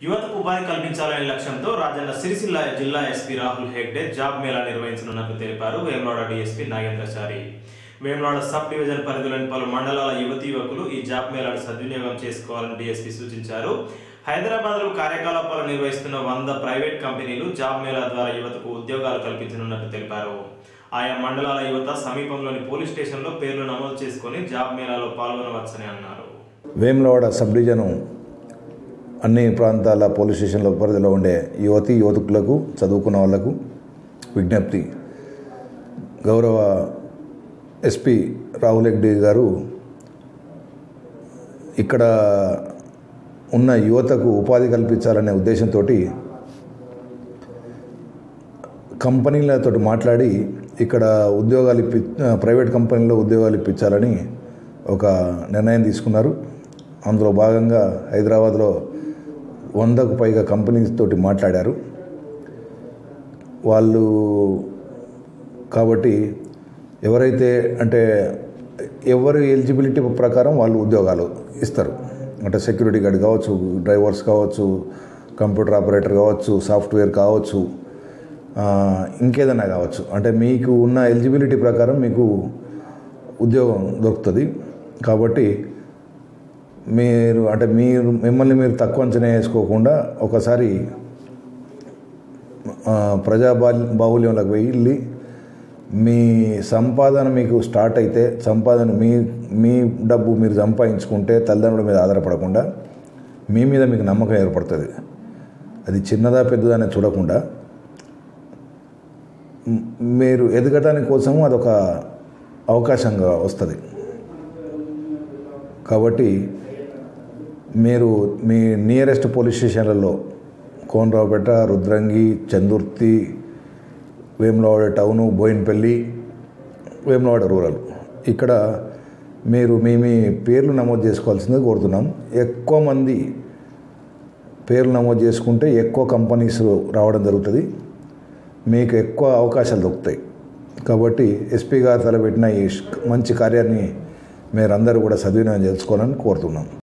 యువతకు ఉపాధి కల్పించాలనే లక్ష్యంతో రాజన్న సిరిసిల్ల జిల్లా ఎస్పీ రాహుల్ హెగ్డే జాబ్ మేళా నిర్వహించనున్నట్లు తెలిపారు Vemulawada DSP Nagendrachari Vemulawada sub division పరిధిలోని పలు మండలాల యువతి యువకులు ఈ జాబ్ మేళాను సద్వినియోగం చేసుకోవాలని డీఎస్పీ సూచించారు హైదరాబాద్లో కార్యకలాపాలు నిర్వహిస్తున్న వంద ప్రైవేట్ కంపెనీలు జాబ్ మేళా ద్వారా యువతకు ఉద్యోగాలు కల్పించనున్నట్లు తెలిపారు ఆయా మండలాల యువత సమీపంలోని పోలీస్ స్టేషన్లో పేర్లు నమోదు చేసుకొని జాబ్ మేళాలో పాల్గొనవచ్చని అన్నారు వేములవాడ సబ్ డివిజను అన్ని ప్రాంతాల పోలీస్ స్టేషన్ల పరిధిలో ఉండే యువతి యువకులకు చదువుకున్న వాళ్లకు విజ్ఞప్తి గౌరవ ఎస్పి రాహుల్ హెగ్డే గారు ఇక్కడ ఉన్న యువతకు ఉపాధి కల్పించాలనే ఉద్దేశంతో కంపెనీలతో మాట్లాడి ఇక్కడ ఉద్యోగాలు ఇప్పి ప్రైవేట్ కంపెనీలో ఉద్యోగాలు ఇప్పించాలని ఒక నిర్ణయం తీసుకున్నారు అందులో భాగంగా హైదరాబాద్లో వందకు పైగా కంపెనీస్ తోటి మాట్లాడారు వాళ్ళు కాబట్టి ఎవరైతే అంటే ఎవరి ఎలిజిబిలిటీ ప్రకారం వాళ్ళు ఉద్యోగాలు ఇస్తారు అంటే సెక్యూరిటీ గార్డ్ కావచ్చు డ్రైవర్స్ కావచ్చు కంప్యూటర్ ఆపరేటర్ కావచ్చు సాఫ్ట్వేర్ కావచ్చు ఆ, ఇంకేదైనా కావచ్చు అంటే మీకు ఉన్న ఎలిజిబిలిటీ ప్రకారం మీకు ఉద్యోగం దొరుకుతుంది కాబట్టి మీరు అంటే మీరు మిమ్మల్ని మీరు తక్కువ అంచనా వేసుకోకుండా ఒకసారి ఆ, ప్రజా బాల్- బాహుల్యంలోకి వెళ్ళి మీ సంపాదన మీకు స్టార్ట్ అయితే సంపాదన మీ మీ డబ్బు మీరు సంపాదించుకుంటే తల్లిదండ్రుల మీద ఆధారపడకుండా మీ మీద మీకు నమ్మకం ఏర్పడుతుంది అది చిన్నదా పెద్దదా అనేది చూడకుండా మ్, మీరు ఎదగటానికి కోసము అదొక అవకాశంగా వస్తుంది కాబట్టి మీరు మీ నియరెస్ట్ పోలీస్ స్టేషన్లలో కోనరావుపేట రుద్రంగి చందుర్తి వేములవాడ టౌను బోయిన్పల్లి వేములవాడ రూరల్ ఇక్కడ మీరు మీ మీ పేర్లు నమోదు చేసుకోవాల్సిందిగా కోరుతున్నాం ఎక్కువ మంది పేర్లు నమోదు చేసుకుంటే ఎక్కువ కంపెనీస్ రావడం జరుగుతుంది మీకు ఎక్కువ అవకాశాలు దొరుకుతాయి కాబట్టి ఎస్పీ గారు తలపెట్టిన ఈ మంచి కార్యాన్ని మీరందరూ కూడా సద్వినియోగం చేసుకోవాలని కోరుతున్నాం